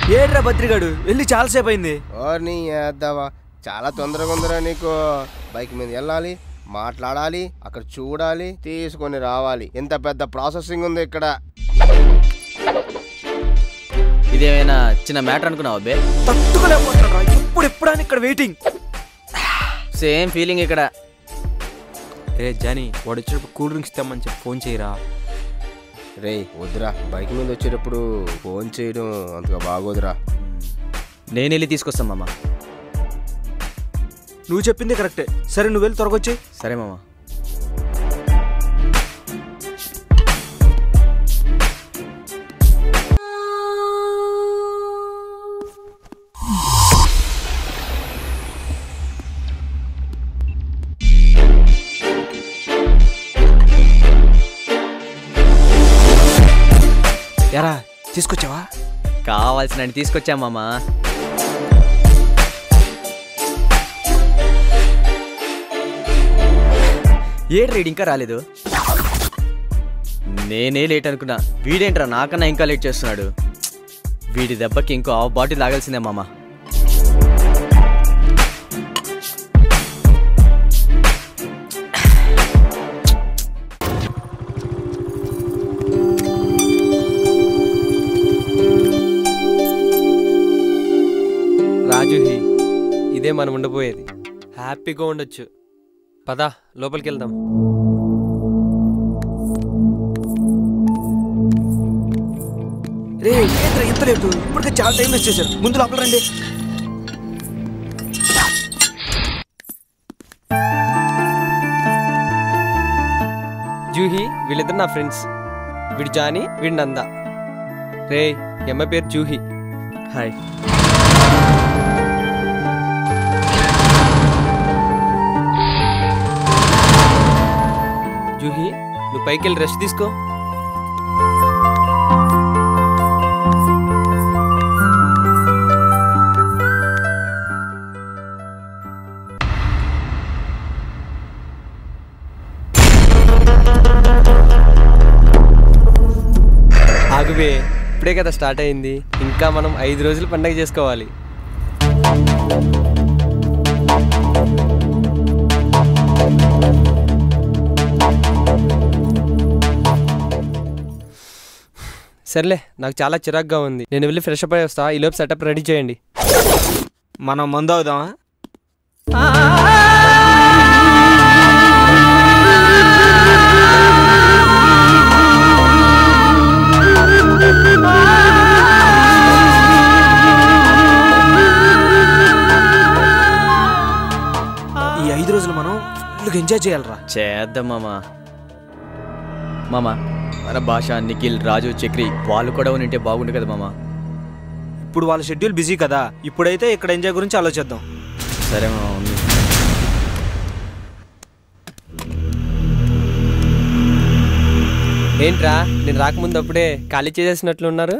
ఏడ్రా బద్రిగాడు వెళ్ళి చాలాసేపు అయింది ఓర్ని వేద్దావా చాలా తొందరగా ఉందిరా నీకు బైక్ మీద వెళ్ళాలి మాట్లాడాలి అక్కడ చూడాలి తీసుకొని రావాలి ఇంత పెద్ద ప్రాసెసింగ్ ఉంది ఇక్కడ ఇదేమైనా చిన్న మ్యాటర్ అనుకున్నావు అబ్బే తట్టుకోలేకపోతున్నాడు ఇప్పుడు ఎప్పుడని ఇక్కడ వెయిటింగ్ సేమ్ ఫీలింగ్ ఇక్కడ రే జానీ వాడు వచ్చేటప్పుడు కూల్ డ్రింక్స్ తెమ్మని చెప్పి ఫోన్ చేయరా రే వద్దురా బైక్ మీద వచ్చేటప్పుడు ఫోన్ చేయడం అంతగా బాగోదురా నేను వెళ్ళి తీసుకొస్తాం మామ నువ్వు చెప్పింది కరెక్టే సరే నువ్వు వెళ్ళి త్వరగా వచ్చి సరే మామ ఎరా తీసుకొచ్చావా కావాల్సిన తీసుకొచ్చాం మామ ఏడు రీడ్ ఇంకా రాలేదు నేనే లేట్ అనుకున్నా వీడేంట్రా నాకన్నా ఇంకా లేట్ చేస్తున్నాడు వీడి దెబ్బకి ఇంకో హాఫ్ బాటిల్ తాగాల్సిందే మామ రాజుహి ఇదే మనం ఉండబోయేది హ్యాపీగా ఉండొచ్చు పదా లోపలికి వెళ్దాం రే ఏంట్రా ఇంత లేటు ఇప్పటికే చాలా టైం వేస్ట్ చేశారు ముందు లోపల రండి జూహి వీళ్ళిద్దరు నా ఫ్రెండ్స్ వీడి జానీ వీడి నంద రే ఈ అమ్మాయి పేరు జూహి హాయ్ జూహి నువ్వు పైకి వెళ్ళి రెస్ట్ తీసుకో ఆగువే ఇప్పుడే కదా స్టార్ట్ అయింది ఇంకా మనం ఐదు రోజులు పండగ చేసుకోవాలి సర్లే నాకు చాలా చిరాగ్గా ఉంది నేను వెళ్ళి ఫ్రెష్ అప్ అయి వస్తా ఈ లోపు సెటప్ రెడీ చేయండి మనం మందు అవుదామా ఈ ఐదు రోజులు మనం ఫుల్గా ఎంజాయ్ చేయాలరా చేద్దాం మామ మామ మన భాష నిఖిల్ రాజు చక్రి వాళ్ళు కూడా ఉంటే బాగుండు కదా మామ ఇప్పుడు వాళ్ళ షెడ్యూల్ బిజీ కదా ఇప్పుడైతే ఇక్కడ ఎంజాయ్ గురించి ఆలోచిద్దాం సరే మామ ఉంది ఏంట్రా నేను రాకముందు అప్పుడే ఖాళీ చేసేసినట్లు ఉన్నారు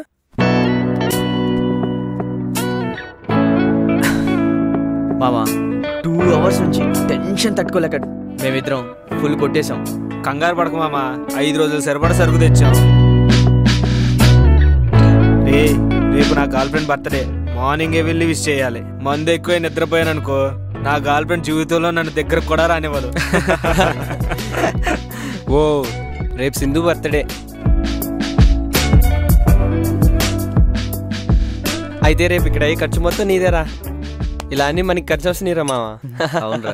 మామ టూ అవర్స్ నుంచి టెన్షన్ తట్టుకోలేక మేమిద్దరం ఫుల్ కొట్టేశాం కంగారు పడక మామ ఐదు రోజులు సరిపడా సరుకు తెచ్చాం రే రేపు నా గర్ల్ ఫ్రెండ్ బర్త్డే మార్నింగే వెళ్ళి విష్ చేయాలి మందు ఎక్కువ నిద్రపోయాను అనుకో నా గర్ల్ ఫ్రెండ్ జీవితంలో నన్ను దగ్గర కూడా రానివ్వదు ఓ రేపు సింధు బర్త్డే అయితే రేపు ఇక్కడ అయ్యే ఖర్చు మొత్తం నీదేరా ఇలా అన్ని మనకి ఖర్చు వస్తున్నాయిరా మావా అవునరా